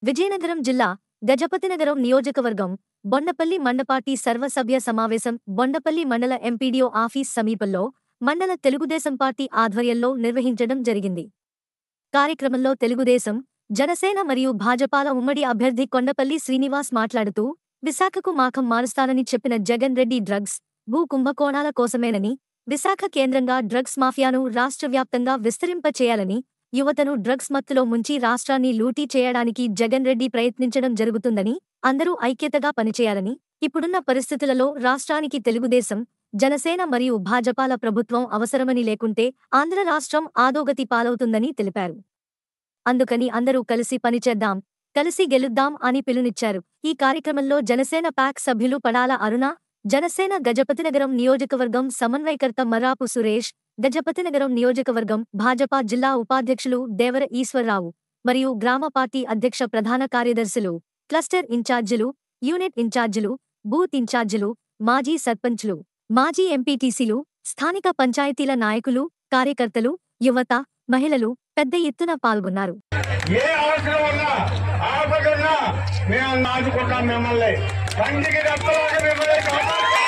విజయనగరం జిల్లా గజపతినగరం నియోజకవర్గం బొండపల్లి మండపాటి సర్వసభ్య సమావేశం బొండపల్లి మండల ఎంపీడీఓ ఆఫీస్ సమీపంలో మండల తెలుగుదేశం పార్టీ ఆధ్వర్యంలో నిర్వహించడం జరిగింది కార్యక్రమంలో తెలుగుదేశం జనసేన మరియు భాజపాల ఉమ్మడి అభ్యర్థి కొండపల్లి శ్రీనివాస్ మాట్లాడుతూ విశాఖకు మాఖం మారుస్తానని చెప్పిన జగన్ రెడ్డి డ్రగ్స్ భూ కుంభకోణాల కోసమేనని విశాఖ కేంద్రంగా డ్రగ్స్ మాఫియాను రాష్ట్ర వ్యాప్తంగా విస్తరింపచేయాలని యువతను డ్రగ్స్ మత్తులో ముంచి రాష్ట్రాన్ని లూటీ చేయడానికి జగన్ రెడ్డి ప్రయత్నించడం జరుగుతుందని అందరూ ఐక్యతగా పనిచేయాలని ఇప్పుడున్న పరిస్థితులలో రాష్ట్రానికి తెలుగుదేశం జనసేన మరియు భాజపాల ప్రభుత్వం అవసరమని లేకుంటే ఆంధ్ర రాష్ట్రం ఆదోగతి పాలవుతుందని తెలిపారు అందుకని అందరూ కలిసి పనిచేద్దాం కలిసి గెలుద్దాం అని పిలునిచ్చారు ఈ కార్యక్రమంలో జనసేన పాక్ సభ్యులు పడాల అరుణ జనసేన గజపతినగరం నియోజకవర్గం సమన్వయకర్త మర్రాపు సురేష్ గజపతినగరం నియోజకవర్గం భాజపా జిల్లా ఉపాధ్యక్షులు దేవర ఈశ్వర్రావు మరియు గ్రామ పార్టీ అధ్యక్ష ప్రధాన కార్యదర్శులు క్లస్టర్ ఇన్ఛార్జీలు యూనిట్ ఇన్ఛార్జీలు బూత్ ఇన్ఛార్జీలు మాజీ సర్పంచ్లు మాజీ ఎంపీటీసీలు స్థానిక పంచాయతీల నాయకులు కార్యకర్తలు యువత మహిళలు పెద్ద ఎత్తున పాల్గొన్నారు ఏ అవసరం ఉన్నా ఆపకున్నా మేము నాచుకుంటాం మిమ్మల్ని కంటికి రెప్పలాగా మిమ్మల్ని కాపాడుకుంటాం.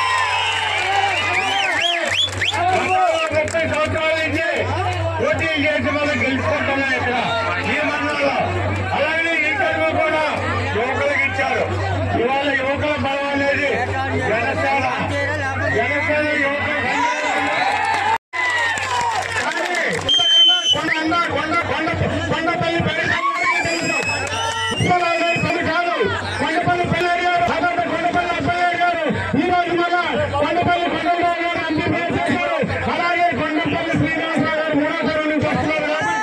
ముప్పై సంవత్సరాల నుంచి పోటీ చేసి మనం గెలుచుకుంటున్నాం ఇక్కడ ఈ మండలంలో అలాగే ఈ చదువు కూడా యువకులకు ఇచ్చారు ఇవాళ యువకుల బలం అనేది జనసేన జనసేన యువకుల కొండ కొండ కొండ కొండపల్లి పెళ్ళి తెలుసు ఉప్పలరావు గారి పని కాదు కొండపల్లి పెళ్ళారి గారు అదంతా కొండపల్లి అప్పయ్య గారు ఈ రోజు మళ్ళా కొండపల్లి కొండలరావు గారు అంబేద్కర్ చేశారు అలాగే కొండపల్లి శ్రీనివాసరావు గారు మూడోసారి నుంచి వస్తున్నారు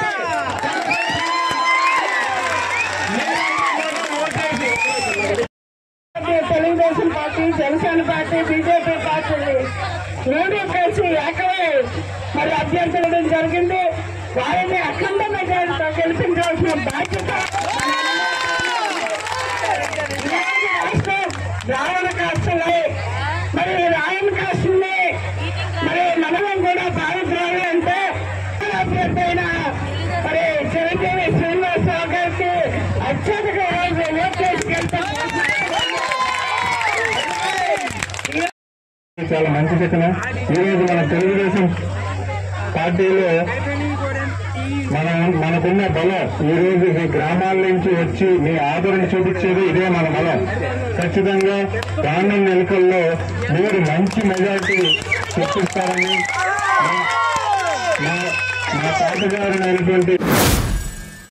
Telugu Desam party Janasena party BJP party మూడు కలిసి ఏకమై మరి అభ్యర్థులు ఇవ్వడం జరిగింది వారిని అఖండ మెజారిటీతో గెలిపించాల్సిన బాధ్యత ఈరోజు రాష్ట్రం రావణ కాస్తులు మరి ఈ రాయణ కాస్తుల్ని మరి మనం కూడా భారతరావు అంటే అభ్యర్థి అయిన మరి చిరంజీవి శ్రీనివాసరావు గారికి అత్యధిక ఓటు చేసుకెళ్తాం చాలా మంచి శిక్షణ ఈరోజు మన తెలుగుదేశం పార్టీలో మన మనకున్న బలం ఈ రోజు ఈ గ్రామాల నుంచి వచ్చి మీ ఆదరణ చూపించేది ఇదే మన బలం ఖచ్చితంగా రానున్న ఎన్నికల్లో మీరు మంచి మెజార్టీ తెప్పిస్తారని మా- మా తాతగారినైనటువంటి